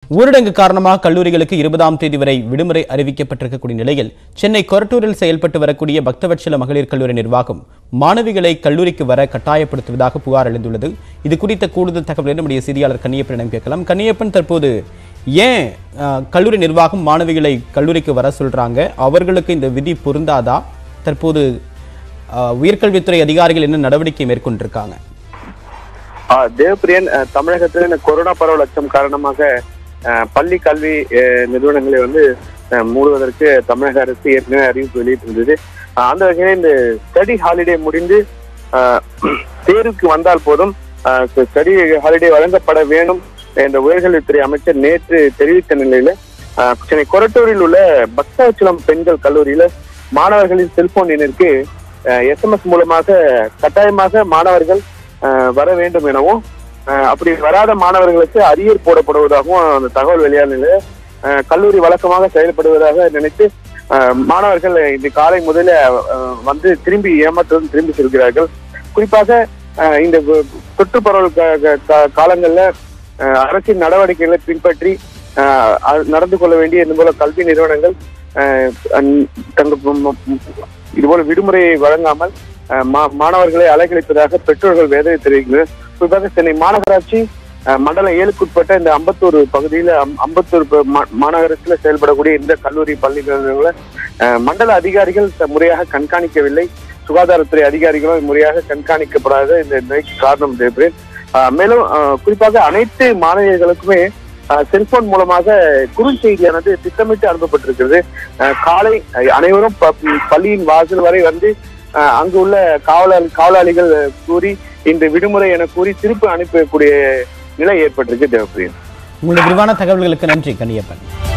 ஊரடங்கு காரணமாக கல்லூரிகளுக்கு இருபதாம் தேதி வரை விடுமுறை அறிவிக்கப்பட்டிருக்கக்கூடிய நிலையில் சென்னை கொரட்டூரில் செயல்பட்டு வரக்கூடிய பக்தவட்சல மகளிர் கல்லூரி நிர்வாகம் மாணவிகளை கல்லூரிக்கு வர கட்டாயப்படுத்துவதாக புகார் எழுந்துள்ளது இது குறித்த கூடுதல் தகவலை நம்முடைய செய்தியாளர் கன்னியப்பனிடம் கேட்கலாம் கன்னியப்பன் தற்போது ஏன் அஹ், கல்லூரி நிர்வாகம் மாணவிகளை கல்லூரிக்கு வர சொல்றாங்க அவர்களுக்கு இந்த விதி பொருந்தாதா தற்போது அஹ், உயர்கல்வித்துறை அதிகாரிகள் என்ன நடவடிக்கை மேற்கொண்டிருக்காங்க ஆ, தேவப்பிரியன் அஹ், தமிழகத்தில் இந்த கொரோனா பரவல் அச்சம் காரணமாக அஹ், பள்ளி கல்வி அஹ், நிறுவனங்களை வந்து அஹ், மூடுவதற்கு தமிழக அரசு ஏற்கனவே அறிவிப்பு வெளியிட்டிருந்தது அஹ், அந்த வகையில் இந்த ஸ்டடி ஹாலிடே முடிந்து அஹ், தேர்வுக்கு வந்தால் போதும் ஸ்டடி ஹாலிடே வழங்கப்பட வேண்டும் என்ற உயர்கல்வித்துறை அமைச்சர் நேற்று தெரிவித்த நிலையில அஹ், சென்னை கொரட்டூரில் உள்ள பக்தவச்சலம் பெண்கள் கல்லூரியில மாணவர்களின் செல்போன் எண்ணிற்கு எஸ்எம்எஸ் மூலமாக கட்டாயமாக மாணவர்கள் அஹ், வர வேண்டும் எனவும் அஹ், அப்படி வராத மாணவர்களுக்கு அரியர் போடப்படுவதாகவும் அந்த தகவல் வெளியான நிலையில அஹ், கல்லூரி வழக்கமாக செயல்படுவதாக நினைத்து அஹ், மாணவர்கள் இன்று காலை முதல்ல அஹ், வந்து திரும்பி ஏமாற்றுடன் திரும்பி செல்கிறார்கள் குறிப்பாக அஹ், இந்த கு- தொற்று பரவல் கா- கா- கா- காலங்கள்ல அஹ், அரசின் நடவடிக்கைகளை பின்பற்றி அஹ், அது நடந்து கொள்ள வேண்டிய இந்த போல கல்வி நிறுவனங்கள் அஹ், அந்- தங்கள் ம- ம- இதுபோல விடுமுறையை வழங்காமல் அஹ், மா- மாணவர்களை அலைக்கழிப்பதாக பெற்றோர்கள் வேதனை தெரிவிக்கிறது குறிப்பாக சென்னை மாநகராட்சி அஹ், மண்டலம் ஏழுக்குட்பட்ட இந்த அம்பத்தூர் பகுதியில அம்- அம்பத்தூர் ப- மா- மாநகரத்துல செயல்படக்கூடிய இந்த கல்லூரி பள்ளிகளை மண்டல அதிகாரிகள் த- முறையாக கண்காணிக்கவில்லை சுகாதாரத்துறை அதிகாரிகளும் முறையாக கண்காணிக்கப்படாத இந்த நிலைக்கு காரணம் தேவைப்படுது அஹ், மேலும் அஹ், குறிப்பாக அனைத்து மாணவியர்களுக்குமே அஹ், செல்போன் மூலமாக குறுஞ்செய்தியானது திட்டமிட்டு அனுப்பப்பட்டிருக்கிறது அஹ், காலை அஹ், அனைவரும் ப- பள்ளியின் வாசல் வரை வந்து அஹ், அங்கு உள்ள காவலாளி காவலாளிகள் கூறி இந்த விடுமுறை என கூறி திருப்பி அனுப்பக்கூடிய நிலை ஏற்பட்டிருக்கு தேவப்பிரியன் உங்களுடைய விரிவான தகவல்களுக்கு நன்றி கன்னியப்பன்